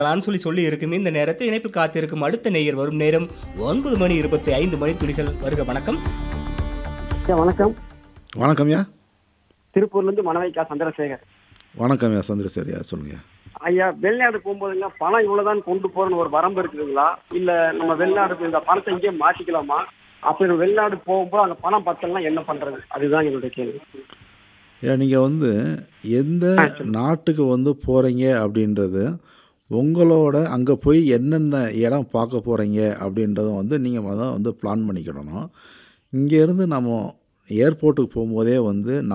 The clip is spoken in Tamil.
லான்னு சொல்லி சொல்லி இருக்குமே இந்த நேரத்தில் இணைப்பில் காத்திருக்கும் அடுத்த நேயர் வரும் நேரம் ஒன்பது மணி இருபத்தி ஐந்து மணி துளிகள் வருக வணக்கம் ஐயா வணக்கம் வணக்கம்யா திருப்பூர்ல இருந்து மணவைக்கா சந்திரசேகர் வணக்கம்யா சந்திரசேரியா சொல்லுங்க ஐயா வெளிநாடு போகும்போதுங்க பணம் இவ்வளவுதான் கொண்டு போறன்னு ஒரு வரம்பு இருக்குதுங்களா இல்ல நம்ம வெளிநாடு இந்த பணத்தை இங்கேயே மாத்திக்கலாமா அப்படி வெளிநாடு போகும்போது அந்த பணம் பத்தலாம் என்ன பண்றது அதுதான் என்னுடைய கேள்வி ஏன் நீங்கள் வந்து எந்த நாட்டுக்கு வந்து போகிறீங்க அப்படின்றது உங்களோட அங்கே போய் என்னென்ன இடம் பார்க்க போகிறீங்க அப்படின்றத வந்து நீங்கள் முதல் வந்து பிளான் பண்ணிக்கிடணும் இங்கேருந்து நம்ம ஏர்போர்ட்டுக்கு போகும்போதே வந்து